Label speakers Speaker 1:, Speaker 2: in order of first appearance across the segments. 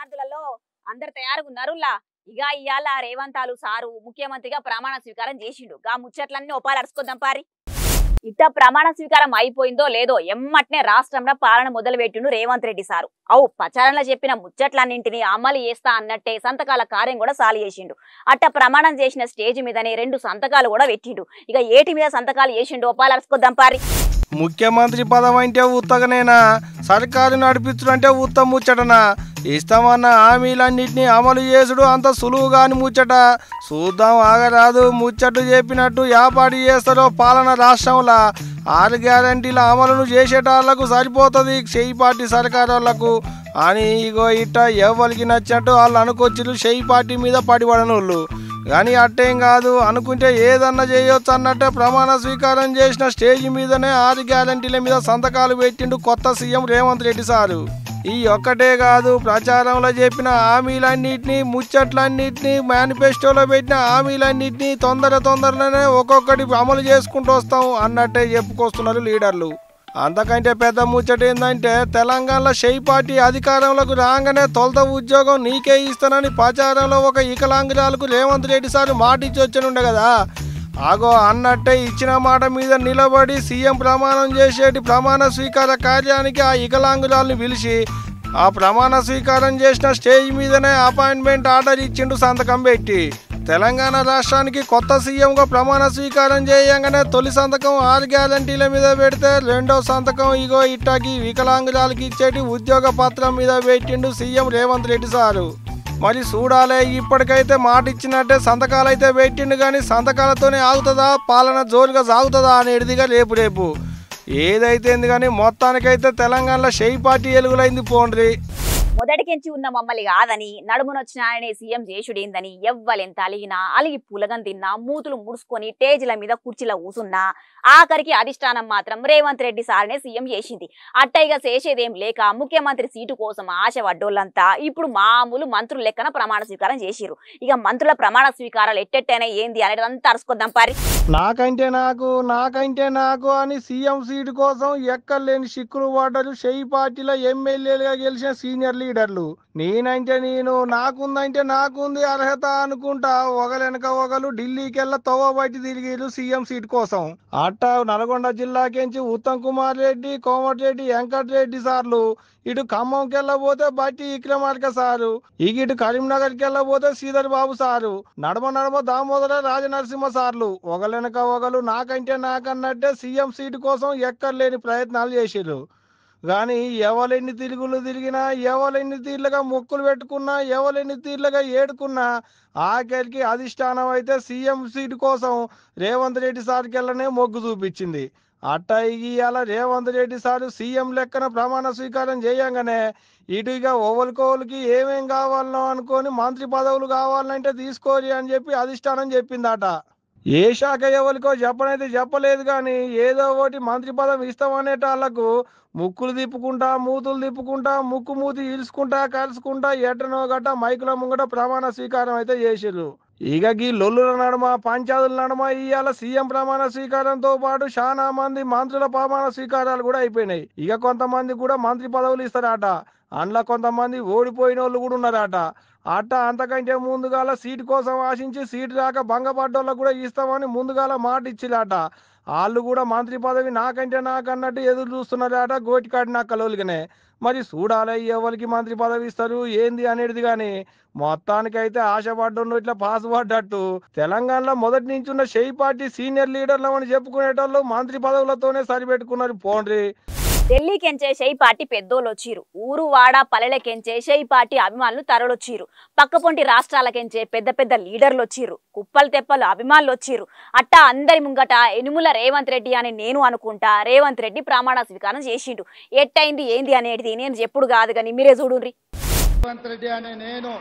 Speaker 1: విద్యార్థులలో అందరు తయారుగున్నారులా ఇక ఇవాళ రేవంతాలు సారు ముఖ్యమంత్రిగా ప్రమాణ స్వీకారం చేసిండు గా ముచ్చట్లన్నీ ఒపాలు అరుచుకుందాం పారి ఇట్ట ప్రమాణ స్వీకారం అయిపోయిందో లేదో ఎమ్మట్నే రాష్ట్రంలో పాలన మొదలు పెట్టిండు రేవంత్ రెడ్డి సారు అవు ప్రచారంలో చెప్పిన ముచ్చట్లన్నింటినీ అమలు చేస్తా అన్నట్టే సంతకాల కార్యం కూడా సాలు చేసిండు అట్ట ప్రమాణం చేసిన స్టేజ్ మీదనే రెండు సంతకాలు కూడా పెట్టిండు ఇక ఏటి మీద సంతకాలు చేసిండు ఒపాలు అరుచుకుందాం పారి
Speaker 2: ముఖ్యమంత్రి పదం అంటే ఉత్తగనేనా సర్కారు నడిపించుడు అంటే ఉత్త ముచ్చటనా ఇస్తామన్న హామీలన్నింటినీ అమలు చేసుడు అంత సులువుగాని ముచ్చట చూద్దాం ఆగరాదు ముచ్చట్లు చెప్పినట్టు యాపాటి చేస్తారో పాలన రాష్ట్రంలో ఆరు గ్యారంటీల అమలును చేసేటాళ్లకు సరిపోతుంది చెయ్యి పార్టీ సర్కారు వాళ్ళకు అని ఇగో ఇట్ట ఎవరికి నచ్చినట్టు వాళ్ళు అనుకొచ్చిరు చెయ్యి పార్టీ మీద పడిపడనోళ్ళు కానీ అట్టేం కాదు అనుకుంటే ఏదన్నా చేయొచ్చు అన్నట్టే ప్రమాణ స్వీకారం చేసిన స్టేజ్ మీదనే ఆరు గ్యారంటీల మీద సంతకాలు పెట్టిండు కొత్త సీఎం రేవంత్ రెడ్డి సారు ఈ ఒక్కటే కాదు ప్రచారంలో చెప్పిన హామీలన్నింటినీ ముచ్చట్లన్నింటినీ మేనిఫెస్టోలో పెట్టిన హామీలన్నింటినీ తొందర తొందరలోనే ఒక్కొక్కటి అమలు చేసుకుంటూ వస్తాం అన్నట్టే చెప్పుకొస్తున్నారు లీడర్లు అంతకంటే పెద్ద ముచ్చట ఏంటంటే తెలంగాణలో షెయి పార్టీ అధికారంలోకి రాగానే తొలత ఉద్యోగం నీకే ఇస్తానని ప్రచారంలో ఒక వికలాంగురాలకు రేవంత్ రెడ్డి సార్ మాట ఇచ్చి వచ్చనుండే కదా ఆగో అన్నట్టే ఇచ్చిన మాట మీద నిలబడి సీఎం ప్రమాణం చేసేటి ప్రమాణ స్వీకార కార్యానికి ఆ వికలాంగురాల్ని పిలిచి ఆ ప్రమాణ స్వీకారం చేసిన స్టేజ్ మీదనే అపాయింట్మెంట్ ఆర్డర్ ఇచ్చిండు సంతకం పెట్టి తెలంగాణ రాష్ట్రానికి కొత్త సీఎంగా ప్రమాణ స్వీకారం చేయంగానే తొలి సంతకం ఆరు గ్యారంటీల మీద పెడితే రెండో సంతకం ఇగో ఇట్టాకి వికలాంగురాలకి ఇచ్చేటి ఉద్యోగ పత్రం మీద పెట్టిండు సీఎం రేవంత్ రెడ్డి సారు మరి చూడాలే ఇప్పటికైతే మాట ఇచ్చినట్టే సంతకాలు అయితే పెట్టిండు కానీ సంతకాలతోనే ఆగుతుందా పాలన జోరుగా సాగుతుందా అనేటిదిగా రేపు రేపు ఏదైతే కానీ మొత్తానికైతే తెలంగాణలో షెయి పార్టీ ఎలుగులైంది పోండ్రి
Speaker 1: మొదటికెంచి ఉన్న మమ్మల్ని కాదని నడుమునొచ్చిన ఆయనే సీఎం చేసుడేందని ఎవ్వలెంత అలిగినా అలిగి పులగం తిన్నా మూతులు ముడుచుకొని టేజీల మీద కుర్చీలో కూసున్నా ఆఖరికి అధిష్టానం మాత్రం రేవంత్ రెడ్డి సార్నే సీఎం చేసింది అట్టయిగా చేసేదేం లేక ముఖ్యమంత్రి సీటు కోసం ఆశ పడ్డోళ్ళంతా ఇప్పుడు మామూలు మంత్రులు లెక్కన ప్రమాణ స్వీకారం చేసిరు ఇక మంత్రుల ప్రమాణ స్వీకారాలు ఎట్టెట్టైనా ఏంది అనేది అంతా అరుచుకొద్దాం పారి
Speaker 2: నాకంటే నాకు నాకంటే నాకు అని సీఎం సీటు కోసం ఎక్కర్లేని చిక్కులు పడ్డరు షెయి పార్టీలో ఎమ్మెల్యేలుగా గెలిచిన సీనియర్ లీడర్లు నేనంటే నేను నాకుందంటే నాకుంది అర్హత అనుకుంటా ఒకలెనక ఒకరు ఢిల్లీకి వెళ్ళ తవ్వ బయట తిరిగిరు సీఎం సీట్ కోసం అట్ట నల్గొండ జిల్లాకించి ఉత్తమ్ కుమార్ రెడ్డి కోమటిరెడ్డి వెంకటరెడ్డి సార్లు ఇటు ఖమ్మంకి వెళ్ళబోతే బట్టి విక్రమార్క సారు ఇక ఇటు కరీంనగర్కి వెళ్ళబోతే శ్రీధర్ బాబు సారు నడమ నడమ దామోదర రాజనరసింహ సార్లు ఒకలెనక ఒకరు నాకంటే నాకన్నట్టే సీఎం సీటు కోసం ఎక్కర్లేని ప్రయత్నాలు చేసిర్రు కానీ ఎవరెన్ని తిరుగులు తిరిగినా ఎవరెన్ని తీర్లుగా మొక్కులు పెట్టుకున్నా ఎవరెన్ని తీర్లుగా ఏడుకున్నా ఆఖరికి అధిష్టానం అయితే సీఎం సీటు కోసం రేవంత్ రెడ్డి సార్కి వెళ్ళనే మొగ్గు చూపించింది అట్ట ఇవాళ రేవంత్ రెడ్డి సారు సీఎం లెక్కన ప్రమాణ స్వీకారం చేయంగానే ఇటు ఇక ఓవలికోవలికి ఏమేం కావాలనో అనుకొని మంత్రి పదవులు కావాలంటే తీసుకోరి అని చెప్పి అధిష్టానం చెప్పిందట ఏ శాఖ ఎవరికో చెప్పనైతే చెప్పలేదు కానీ ఏదో ఒకటి మంత్రి పదవి ఇస్తామనేటాళ్లకు ముక్కులు తిప్పుకుంటా మూతులు తిప్పుకుంటా ముక్కు మూతి ఈల్చుకుంటా కలుసుకుంటా ఎటనో గట్ట మైకుల ముంగట ప్రమాణ స్వీకారం అయితే చేసిర్రు ఇక గీ లొల్లుల నడుమ పంచాదుల నడుమ ఇవాళ సీఎం ప్రమాణ స్వీకారంతో పాటు చాలా మంది మంత్రుల ప్రమాణ స్వీకారాలు కూడా అయిపోయినాయి ఇక కొంతమంది కూడా మంత్రి పదవులు ఇస్తారట అందులో కొంతమంది ఓడిపోయిన వాళ్ళు కూడా ఉన్నారట అట్ట అంతకంటే ముందుగాల సీటు కోసం ఆశించి సీటు రాక భంగపడ్డోళ్ళకు కూడా ఇస్తామని ముందుగాల మాట ఇచ్చిరాట వాళ్ళు కూడా మంత్రి పదవి నాకంటే నాకన్నట్టు ఎదురు చూస్తున్నారట గోటికాడి నక్కలోలికనే మరి చూడాలి ఎవరికి మంత్రి పదవి ఇస్తారు ఏంది అనేది కానీ మొత్తానికైతే ఆశపడ్డం ఇట్లా పాస్ పడ్డట్టు తెలంగాణలో మొదటి నుంచి ఉన్న షెయి పార్టీ సీనియర్ లీడర్లు అని చెప్పుకునేటోళ్ళు మంత్రి పదవులతోనే సరిపెట్టుకున్నారు పోండ్రి
Speaker 1: ఢిల్లీకెంచే షెయి పార్టీ పెద్దోళ్ళు వచ్చిరు ఊరు వాడ పల్లెలకెంచే షెయి పార్టీ అభిమానులు తరలొచ్చిరు పక్కపొంటి రాష్ట్రాలకెంచే పెద్ద పెద్ద లీడర్లు వచ్చిరు కుప్పలు తెప్పలు అభిమానులు వచ్చిరు అట్టా అందరి ముంగట ఎనుముల రేవంత్ రెడ్డి అని నేను అనుకుంటా రేవంత్ రెడ్డి ప్రమాణ స్వీకారం చేసిండు ఎట్టయింది ఏంది అనేది నేను చెప్పుడు కాదు కానీ మీరే చూడుండ్రి
Speaker 3: రేవంత్ రెడ్డి అనే నేను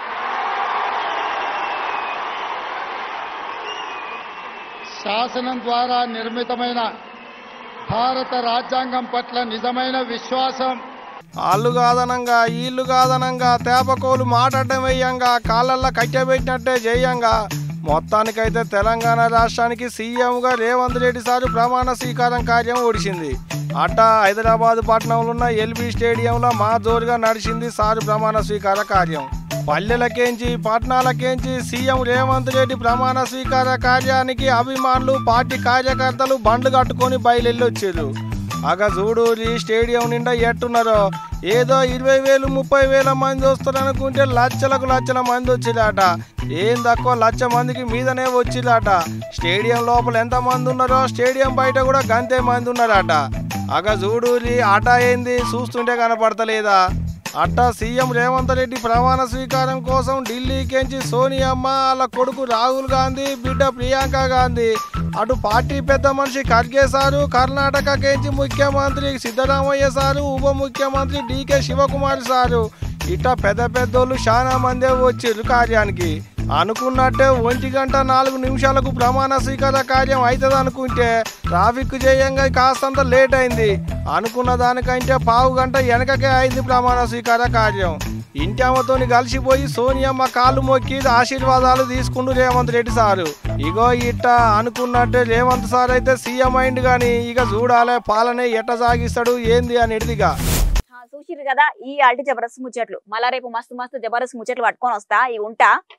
Speaker 3: శాసనం ద్వారా నిర్మితమైన భారత రాజ్యాంగం పట్ల నిజమైన విశ్వాసం
Speaker 2: వాళ్ళు కాదనంగా వీళ్ళు కాదనంగా తేపకోలు మాట్లాడడం వేయంగా కాళ్ళల్లో కట్టెబెట్టినట్టే చేయంగా మొత్తానికైతే తెలంగాణ రాష్ట్రానికి సీఎంగా రేవంత్ రెడ్డి సారు ప్రమాణ స్వీకారం కార్యం ఒడిసింది అట్ట హైదరాబాద్ పట్టణంలో ఉన్న ఎల్బీ స్టేడియంలో మా జోరుగా నడిచింది సారు ప్రమాణ స్వీకార కార్యం పల్లెలకేంచి పట్టణాలకేంచి సీఎం రేవంత్ రెడ్డి ప్రమాణ స్వీకార కార్యానికి అభిమానులు పార్టీ కార్యకర్తలు బండ్లు కట్టుకొని బయలుదేరి వచ్చారు అగ చూడు ఈ స్టేడియం నిండా ఎట్టున్నారో ఏదో ఇరవై వేలు ముప్పై వేల మంది వస్తారు అనుకుంటే లక్షలకు లక్షల మంది వచ్చిరాట ఏం తక్కువ లక్ష మందికి మీదనే వచ్చిరాట స్టేడియం లోపల ఎంత మంది ఉన్నారో స్టేడియం బయట కూడా గంతే మంది ఉన్నారట అగ చూడు ఈ ఆట ఏంది చూస్తుంటే కనపడతలేదా అట్టా సీఎం రేవంత్ రెడ్డి ప్రమాణ స్వీకారం కోసం ఢిల్లీకెంచి సోనియమ్మ వాళ్ళ కొడుకు రాహుల్ గాంధీ బిడ్డ ప్రియాంక గాంధీ అటు పార్టీ పెద్ద మనిషి ఖర్గే సారు కర్ణాటకకెంచి ముఖ్యమంత్రి సిద్ధరామయ్య సారు ఉప ముఖ్యమంత్రి డికే శివకుమార్ సారు ఇట్లా పెద్ద పెద్దోళ్ళు చాలా మందే వచ్చిర్రు కార్యానికి అనుకున్నట్టే ఒంటి గంట నాలుగు నిమిషాలకు ప్రమాణ స్వీకార కార్యం అవుతుంది అనుకుంటే ట్రాఫిక్ చేయంగా కాస్తంత లేట్ అయింది అనుకున్న దానికంటే పావు గంట వెనకకే అయింది ప్రమాణ స్వీకార కార్యం ఇంటామతోని కలిసిపోయి సోనియమ్మ కాళ్ళు మొక్కి ఆశీర్వాదాలు తీసుకుంటూ రేవంత్ రెడ్డి సారు ఇగో ఇట్ట అనుకున్నట్టే రేవంత్ సార్ అయితే సీఎం అయింది కానీ ఇక చూడాలే పాలనే ఎట్ట సాగిస్తాడు ఏంది అని ఎడిదిగా
Speaker 1: చూసిరు కదా ఈ ఆల్టి జబరదస్త్ ముచ్చట్లు మళ్ళా రేపు మస్తు మస్తు జబరదస్త్ ముచ్చట్లు పట్టుకొని వస్తా ఇవి ఉంటా